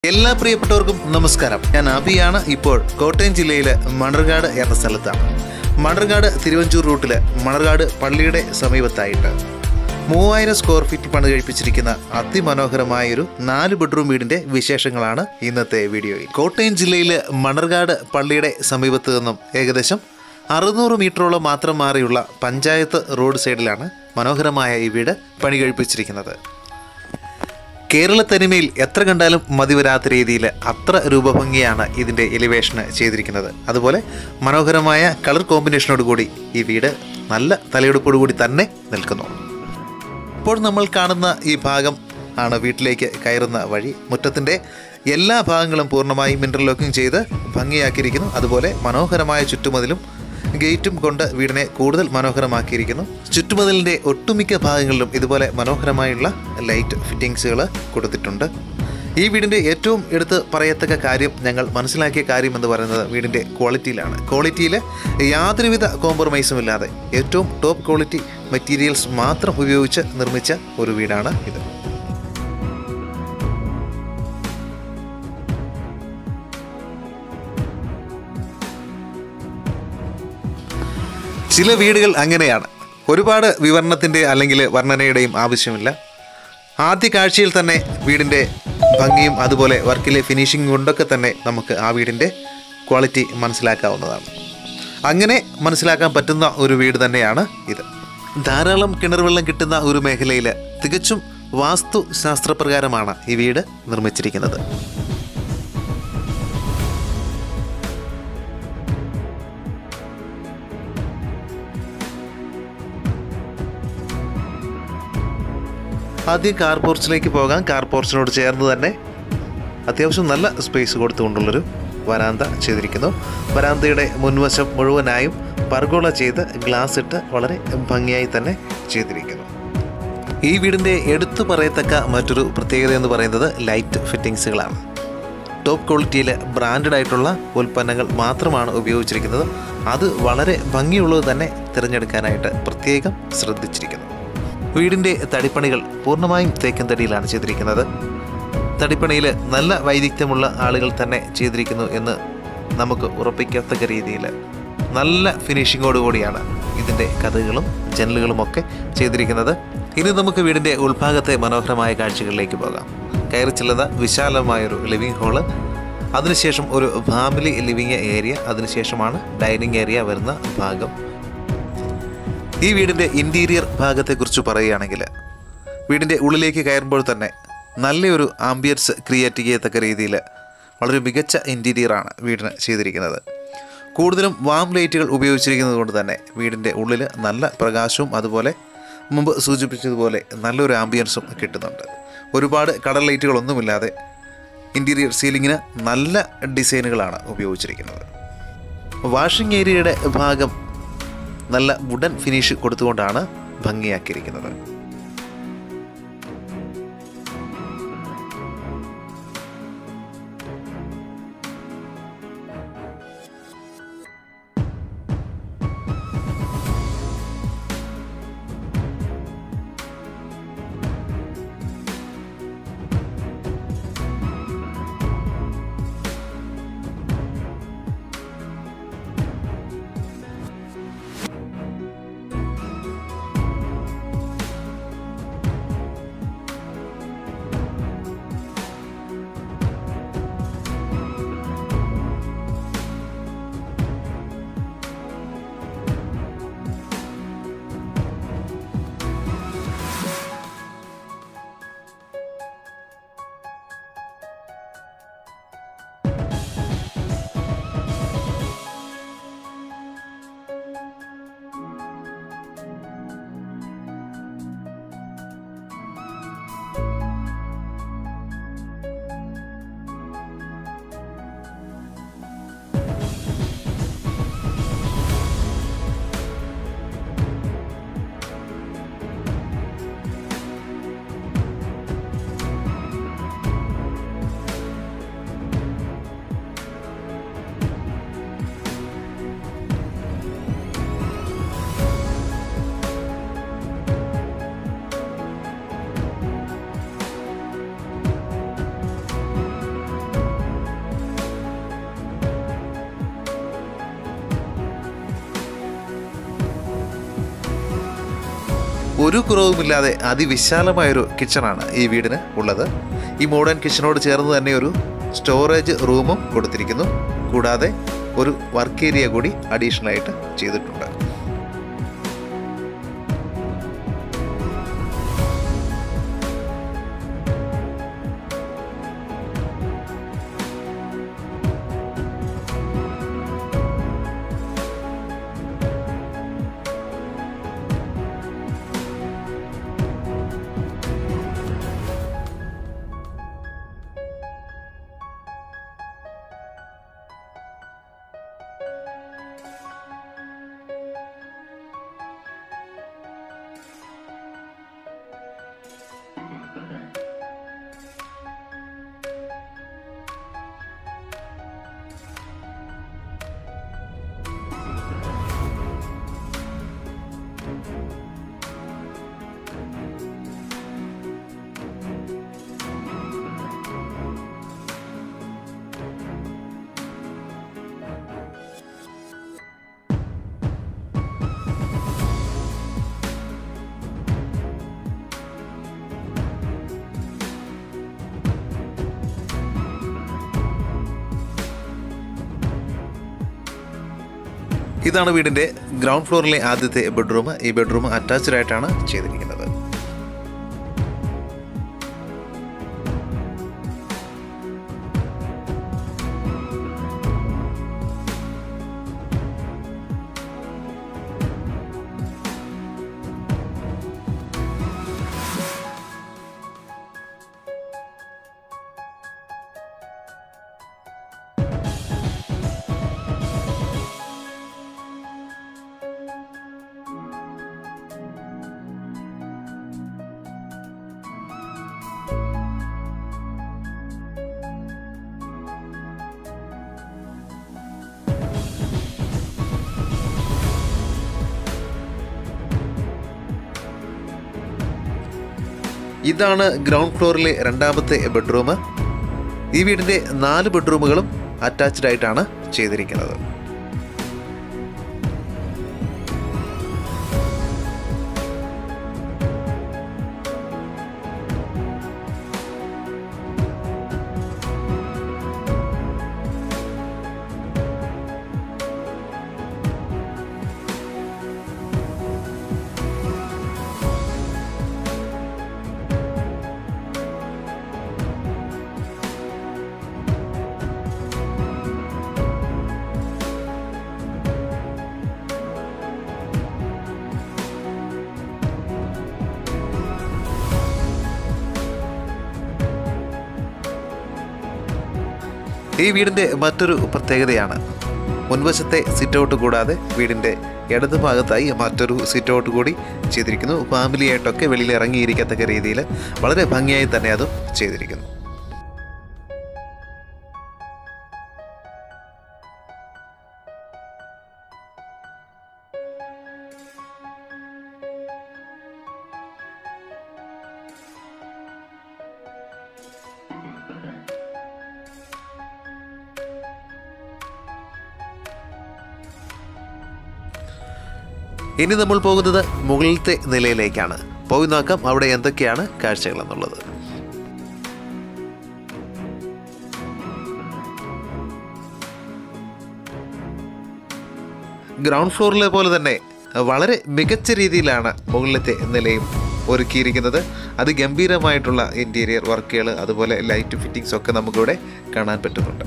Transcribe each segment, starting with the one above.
എല്ലാ പ്രിയപ്പെട്ടവർക്കും നമസ്കാരം ഞാൻ അബിയാണ് ഇപ്പോൾ കോട്ടയം ജില്ലയിലെ മണർകാട് എന്ന സ്ഥലത്താണ് മണർകാട് തിരുവഞ്ചൂർ റൂട്ടിലെ മണർകാട് പള്ളിയുടെ സമീപത്തായിട്ട് മൂവായിരം സ്ക്വയർ ഫീറ്റ് പണി കഴിപ്പിച്ചിരിക്കുന്ന അതിമനോഹരമായൊരു നാല് ബെഡ്റൂം വീടിന്റെ വിശേഷങ്ങളാണ് ഇന്നത്തെ വീഡിയോയിൽ കോട്ടയം ജില്ലയിലെ മണർകാട് പള്ളിയുടെ സമീപത്ത് നിന്നും ഏകദേശം അറുന്നൂറ് മീറ്ററോളം മാത്രം മാറിയുള്ള പഞ്ചായത്ത് റോഡ് സൈഡിലാണ് മനോഹരമായ ഈ വീട് പണി കഴിപ്പിച്ചിരിക്കുന്നത് കേരള തനിമയിൽ എത്ര കണ്ടാലും മതി വരാത്ത രീതിയിൽ അത്ര രൂപഭംഗിയാണ് ഇതിൻ്റെ എലിവേഷന് ചെയ്തിരിക്കുന്നത് അതുപോലെ മനോഹരമായ കളർ കോമ്പിനേഷനോട് കൂടി ഈ വീട് നല്ല തലയെടുപ്പോടുകൂടി തന്നെ നിൽക്കുന്നു ഇപ്പോൾ നമ്മൾ കാണുന്ന ഈ ഭാഗം ആണ് വീട്ടിലേക്ക് കയറുന്ന വഴി മുറ്റത്തിൻ്റെ എല്ലാ ഭാഗങ്ങളും പൂർണ്ണമായും ഇൻ്റർലോക്കിംഗ് ചെയ്ത് ഭംഗിയാക്കിയിരിക്കുന്നു അതുപോലെ മനോഹരമായ ചുറ്റുമതിലും ഗേറ്റും കൊണ്ട് വീടിനെ കൂടുതൽ മനോഹരമാക്കിയിരിക്കുന്നു ചുറ്റുമതിലിൻ്റെ ഒട്ടുമിക്ക ഭാഗങ്ങളിലും ഇതുപോലെ മനോഹരമായുള്ള ലൈറ്റ് ഫിറ്റിങ്സുകൾ കൊടുത്തിട്ടുണ്ട് ഈ വീടിൻ്റെ ഏറ്റവും എടുത്ത് പറയത്തക്ക കാര്യം ഞങ്ങൾ മനസ്സിലാക്കിയ കാര്യം എന്ന് പറയുന്നത് വീടിൻ്റെ ക്വാളിറ്റിയിലാണ് ക്വാളിറ്റിയിൽ യാതൊരുവിധ കോംപ്രമൈസും ഇല്ലാതെ ഏറ്റവും ടോപ്പ് ക്വാളിറ്റി മെറ്റീരിയൽസ് മാത്രം ഉപയോഗിച്ച് നിർമ്മിച്ച ഒരു വീടാണ് ഇത് ചില വീടുകൾ അങ്ങനെയാണ് ഒരുപാട് വിവരണത്തിൻ്റെ അല്ലെങ്കിൽ വർണ്ണനയുടെയും ആവശ്യമില്ല ആദ്യ കാഴ്ചയിൽ തന്നെ വീടിൻ്റെ ഭംഗിയും അതുപോലെ വർക്കിലെ ഫിനിഷിംഗ് കൊണ്ടൊക്കെ തന്നെ നമുക്ക് ആ വീടിൻ്റെ ക്വാളിറ്റി മനസ്സിലാക്കാവുന്നതാണ് അങ്ങനെ മനസ്സിലാക്കാൻ പറ്റുന്ന ഒരു വീട് തന്നെയാണ് ഇത് ധാരാളം കിണർ വെള്ളം കിട്ടുന്ന ഒരു മേഖലയിൽ തികച്ചും വാസ്തു ശാസ്ത്രപ്രകാരമാണ് ഈ വീട് നിർമ്മിച്ചിരിക്കുന്നത് ആദ്യം കാർ പോർച്ചിലേക്ക് പോകാം കാർ പോർച്ചിനോട് ചേർന്ന് തന്നെ അത്യാവശ്യം നല്ല സ്പേസ് കൊടുത്തുകൊണ്ടുള്ളൊരു വരാന്ത ചെയ്തിരിക്കുന്നു വരാന്തയുടെ മുൻവശം മുഴുവനായും പർഗോള ചെയ്ത് ഗ്ലാസ് ഇട്ട് വളരെ ഭംഗിയായി തന്നെ ചെയ്തിരിക്കുന്നു ഈ വീടിൻ്റെ എടുത്തു പറയത്തക്ക മറ്റൊരു പ്രത്യേകത എന്ന് പറയുന്നത് ലൈറ്റ് ഫിറ്റിങ്സുകളാണ് ടോപ്പ് ക്വാളിറ്റിയിൽ ബ്രാൻഡഡ് ആയിട്ടുള്ള ഉൽപ്പന്നങ്ങൾ മാത്രമാണ് ഉപയോഗിച്ചിരിക്കുന്നത് അത് വളരെ ഭംഗിയുള്ളത് തന്നെ തിരഞ്ഞെടുക്കാനായിട്ട് പ്രത്യേകം ശ്രദ്ധിച്ചിരിക്കുന്നു വീടിൻ്റെ തടിപ്പണികൾ പൂർണ്ണമായും തേക്കൻ തടിയിലാണ് ചെയ്തിരിക്കുന്നത് തടിപ്പണിയിൽ നല്ല വൈദഗ്ധ്യമുള്ള ആളുകൾ തന്നെ ചെയ്തിരിക്കുന്നു എന്ന് നമുക്ക് ഉറപ്പിക്കത്തക്ക രീതിയിൽ നല്ല ഫിനിഷിങ്ങോടുകൂടിയാണ് ഇതിൻ്റെ കഥകളും ജനലുകളും ഒക്കെ ചെയ്തിരിക്കുന്നത് ഇനി നമുക്ക് വീടിൻ്റെ ഉൾഭാഗത്തെ മനോഹരമായ കാഴ്ചകളിലേക്ക് പോകാം കയറി ചെല്ലുന്ന വിശാലമായൊരു ലിവിംഗ് ഹാള് അതിനുശേഷം ഒരു ഫാമിലി ലിവിംഗ് ഏരിയ അതിനുശേഷമാണ് ഡൈനിങ് ഏരിയ വരുന്ന ഭാഗം ഈ വീടിൻ്റെ ഇൻറ്റീരിയർ ഭാഗത്തെക്കുറിച്ച് പറയുകയാണെങ്കിൽ വീടിൻ്റെ ഉള്ളിലേക്ക് കയറുമ്പോൾ തന്നെ നല്ലൊരു ആംബിയൻസ് ക്രിയേറ്റ് ചെയ്യത്തക്ക രീതിയിൽ വളരെ മികച്ച ഇൻറ്റീരിയറാണ് വീടിന് ചെയ്തിരിക്കുന്നത് കൂടുതലും വാം ലൈറ്റുകൾ ഉപയോഗിച്ചിരിക്കുന്നത് കൊണ്ട് തന്നെ വീടിൻ്റെ ഉള്ളിൽ നല്ല പ്രകാശവും അതുപോലെ മുമ്പ് സൂചിപ്പിച്ചതുപോലെ നല്ലൊരു ആംബിയൻസും കിട്ടുന്നുണ്ട് ഒരുപാട് കളർ ലൈറ്റുകളൊന്നുമില്ലാതെ ഇൻറ്റീരിയർ സീലിങ്ങിന് നല്ല ഡിസൈനുകളാണ് ഉപയോഗിച്ചിരിക്കുന്നത് വാഷിംഗ് ഏരിയയുടെ ഭാഗം നല്ല വുഡൻ ഫിനിഷ് കൊടുത്തുകൊണ്ടാണ് ഭംഗിയാക്കിയിരിക്കുന്നത് ഒരു കുറവുമില്ലാതെ അതിവിശാലമായൊരു കിച്ചണാണ് ഈ വീടിന് ഉള്ളത് ഈ മോഡേൺ കിച്ചണോട് ചേർന്ന് തന്നെ ഒരു സ്റ്റോറേജ് റൂമും കൊടുത്തിരിക്കുന്നു കൂടാതെ ഒരു വർക്ക് ഏരിയ കൂടി അഡീഷണൽ ആയിട്ട് ചെയ്തിട്ടുണ്ട് ഇതാണ് വീടിന്റെ ഗ്രൗണ്ട് ഫ്ലോറിലെ ആദ്യത്തെ ബെഡ്റൂം ഈ ബെഡ്റൂം അറ്റാച്ച്ഡ് ആയിട്ടാണ് ചെയ്തിരിക്കുന്നത് ഇതാണ് ഗ്രൗണ്ട് ഫ്ലോറിലെ രണ്ടാമത്തെ ബെഡ്റൂം ഈ വീടിന്റെ നാല് ബെഡ്റൂമുകളും അറ്റാച്ച്ഡ് ആയിട്ടാണ് ചെയ്തിരിക്കുന്നത് ഈ വീടിന്റെ മറ്റൊരു പ്രത്യേകതയാണ് മുൻവശത്തെ സിറ്റ് ഔട്ട് കൂടാതെ വീടിന്റെ ഇടത് ഭാഗത്തായി മറ്റൊരു സിറ്റ് ഔട്ട് കൂടി ചെയ്തിരിക്കുന്നു ഫാമിലി ആയിട്ടൊക്കെ വെളിയിൽ ഇറങ്ങിയിരിക്കത്തക്ക രീതിയിൽ വളരെ ഭംഗിയായി തന്നെ അതും ചെയ്തിരിക്കുന്നു ഇനി നമ്മൾ പോകുന്നത് മുകളിലത്തെ നിലയിലേക്കാണ് പോയി നോക്കാം അവിടെ എന്തൊക്കെയാണ് കാഴ്ചകൾ എന്നുള്ളത് ഗ്രൗണ്ട് ഫ്ലോറിലെ പോലെ തന്നെ വളരെ മികച്ച രീതിയിലാണ് മുകളിലത്തെ നിലയും ഒരുക്കിയിരിക്കുന്നത് അതിഗംഭീരമായിട്ടുള്ള ഇൻറ്റീരിയർ വർക്കുകൾ അതുപോലെ ലൈറ്റ് ഫിറ്റിങ്സ് ഒക്കെ നമുക്കിവിടെ കാണാൻ പറ്റുന്നുണ്ട്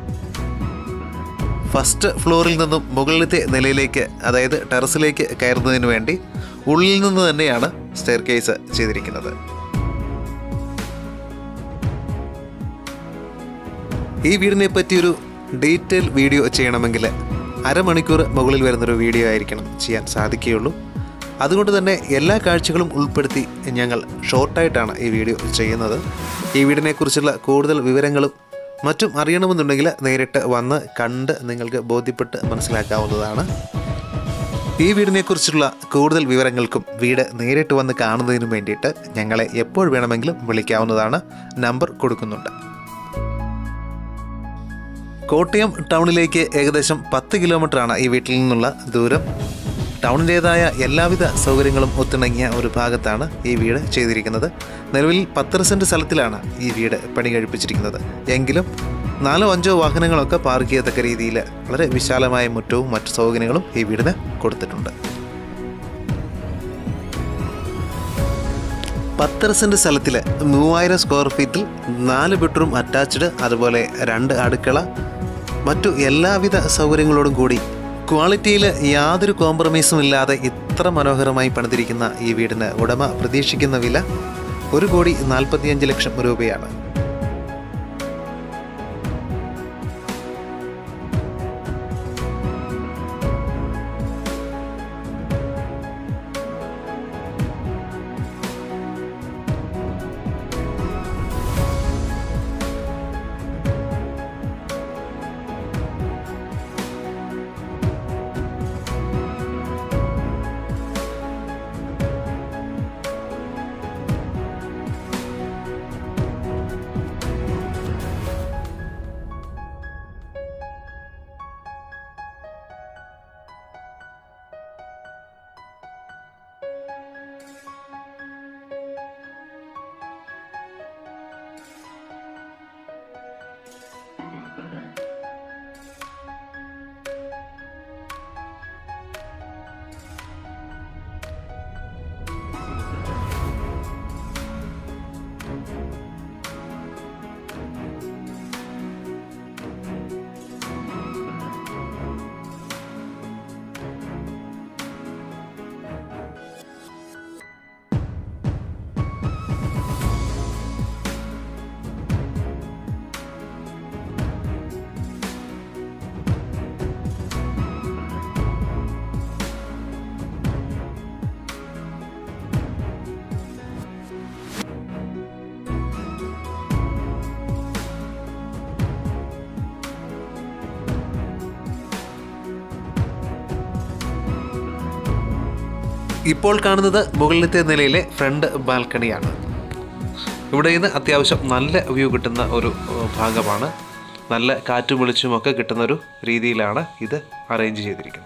ഫസ്റ്റ് ഫ്ലോറിൽ നിന്നും മുകളിലത്തെ നിലയിലേക്ക് അതായത് ടെറസിലേക്ക് കയറുന്നതിന് വേണ്ടി ഉള്ളിൽ നിന്ന് തന്നെയാണ് സ്റ്റെയർ കേസ് ചെയ്തിരിക്കുന്നത് ഈ വീടിനെ പറ്റിയൊരു ഡീറ്റെയിൽ വീഡിയോ ചെയ്യണമെങ്കിൽ അരമണിക്കൂർ മുകളിൽ വരുന്നൊരു വീഡിയോ ആയിരിക്കണം ചെയ്യാൻ സാധിക്കുകയുള്ളൂ അതുകൊണ്ട് തന്നെ എല്ലാ കാഴ്ചകളും ഉൾപ്പെടുത്തി ഞങ്ങൾ ഷോർട്ടായിട്ടാണ് ഈ വീഡിയോ ചെയ്യുന്നത് ഈ വീടിനെക്കുറിച്ചുള്ള കൂടുതൽ വിവരങ്ങളും മറ്റും അറിയണമെന്നുണ്ടെങ്കിൽ നേരിട്ട് വന്ന് കണ്ട് നിങ്ങൾക്ക് ബോധ്യപ്പെട്ട് മനസ്സിലാക്കാവുന്നതാണ് ഈ വീടിനെക്കുറിച്ചുള്ള കൂടുതൽ വിവരങ്ങൾക്കും വീട് നേരിട്ട് വന്ന് കാണുന്നതിനും വേണ്ടിയിട്ട് ഞങ്ങളെ എപ്പോൾ വേണമെങ്കിലും വിളിക്കാവുന്നതാണ് നമ്പർ കൊടുക്കുന്നുണ്ട് കോട്ടയം ടൗണിലേക്ക് ഏകദേശം പത്ത് കിലോമീറ്ററാണ് ഈ വീട്ടിൽ നിന്നുള്ള ദൂരം ടൗണിൻ്റേതായ എല്ലാവിധ സൗകര്യങ്ങളും ഒത്തിണങ്ങിയ ഒരു ഭാഗത്താണ് ഈ വീട് ചെയ്തിരിക്കുന്നത് നിലവിൽ പത്തര സെൻറ്റ് സ്ഥലത്തിലാണ് ഈ വീട് പണി കഴിപ്പിച്ചിരിക്കുന്നത് എങ്കിലും നാലോ അഞ്ചോ വാഹനങ്ങളൊക്കെ പാർക്ക് ചെയ്യത്തക്ക രീതിയിൽ വളരെ വിശാലമായ മുറ്റവും മറ്റു സൗകര്യങ്ങളും ഈ വീടിന് കൊടുത്തിട്ടുണ്ട് പത്തര സെൻറ്റ് സ്ഥലത്തിൽ മൂവായിരം സ്ക്വയർ ഫീറ്റിൽ നാല് ബെഡ്റൂം അറ്റാച്ച്ഡ് അതുപോലെ രണ്ട് അടുക്കള മറ്റു എല്ലാവിധ സൗകര്യങ്ങളോടും കൂടി ക്വാളിറ്റിയിൽ യാതൊരു കോംപ്രമൈസും ഇല്ലാതെ ഇത്ര മനോഹരമായി പണിതിരിക്കുന്ന ഈ വീടിന് ഉടമ പ്രതീക്ഷിക്കുന്ന വില ഒരു കോടി നാൽപ്പത്തിയഞ്ച് ലക്ഷം രൂപയാണ് ഇപ്പോൾ കാണുന്നത് മുകളിലത്തെ നിലയിലെ ഫ്രണ്ട് ബാൽക്കണിയാണ് ഇവിടെ നിന്ന് അത്യാവശ്യം നല്ല വ്യൂ കിട്ടുന്ന ഒരു ഏഹ്, ഭാഗമാണ് നല്ല കാറ്റും വെളിച്ചവും ഒക്കെ കിട്ടുന്ന ഒരു രീതിയിലാണ് ഇത് അറേഞ്ച് ചെയ്തിരിക്കുന്നത്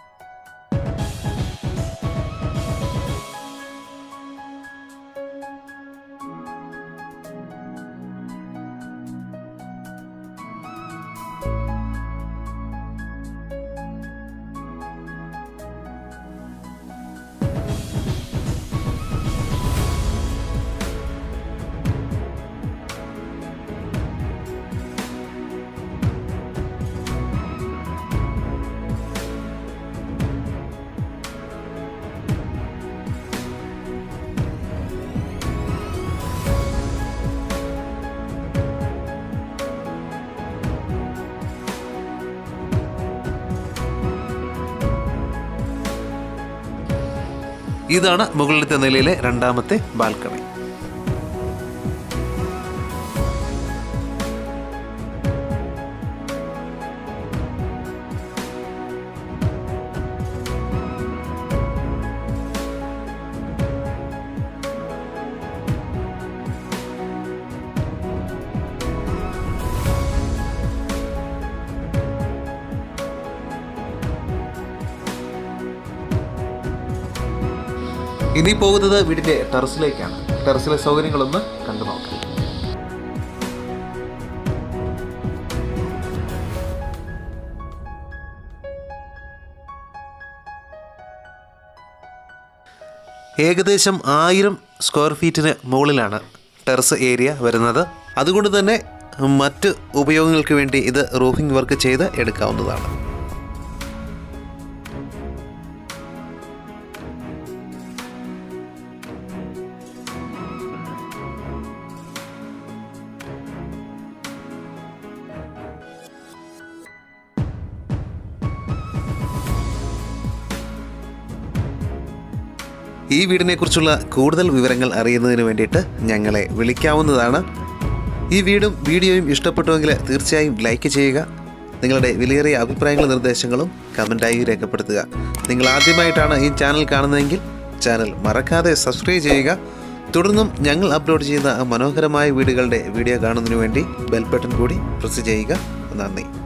ഇതാണ് മുകളിലത്തെ നിലയിലെ രണ്ടാമത്തെ ബാൽക്കണി ഇനി പോകുന്നത് വീടിന്റെ ടെറസിലേക്കാണ് ടെറസിലെ സൗകര്യങ്ങളൊന്ന് കണ്ടു നോക്കാം ഏകദേശം ആയിരം സ്ക്വയർ ഫീറ്റിന് മുകളിലാണ് ടെറസ് ഏരിയ വരുന്നത് അതുകൊണ്ട് തന്നെ മറ്റ് ഉപയോഗങ്ങൾക്ക് വേണ്ടി ഇത് റൂഫിംഗ് വർക്ക് ചെയ്ത് എടുക്കാവുന്നതാണ് ഈ വീടിനെക്കുറിച്ചുള്ള കൂടുതൽ വിവരങ്ങൾ അറിയുന്നതിന് വേണ്ടിയിട്ട് ഞങ്ങളെ വിളിക്കാവുന്നതാണ് ഈ വീടും വീഡിയോയും ഇഷ്ടപ്പെട്ടുവെങ്കിൽ തീർച്ചയായും ലൈക്ക് ചെയ്യുക നിങ്ങളുടെ വിലയേറിയ അഭിപ്രായങ്ങളും നിർദ്ദേശങ്ങളും കമൻറ്റായി രേഖപ്പെടുത്തുക നിങ്ങൾ ആദ്യമായിട്ടാണ് ഈ ചാനൽ കാണുന്നതെങ്കിൽ ചാനൽ മറക്കാതെ സബ്സ്ക്രൈബ് ചെയ്യുക തുടർന്നും ഞങ്ങൾ അപ്ലോഡ് ചെയ്യുന്ന മനോഹരമായ വീടുകളുടെ വീഡിയോ കാണുന്നതിനു വേണ്ടി ബെൽ ബട്ടൺ കൂടി പ്രസ് ചെയ്യുക നന്ദി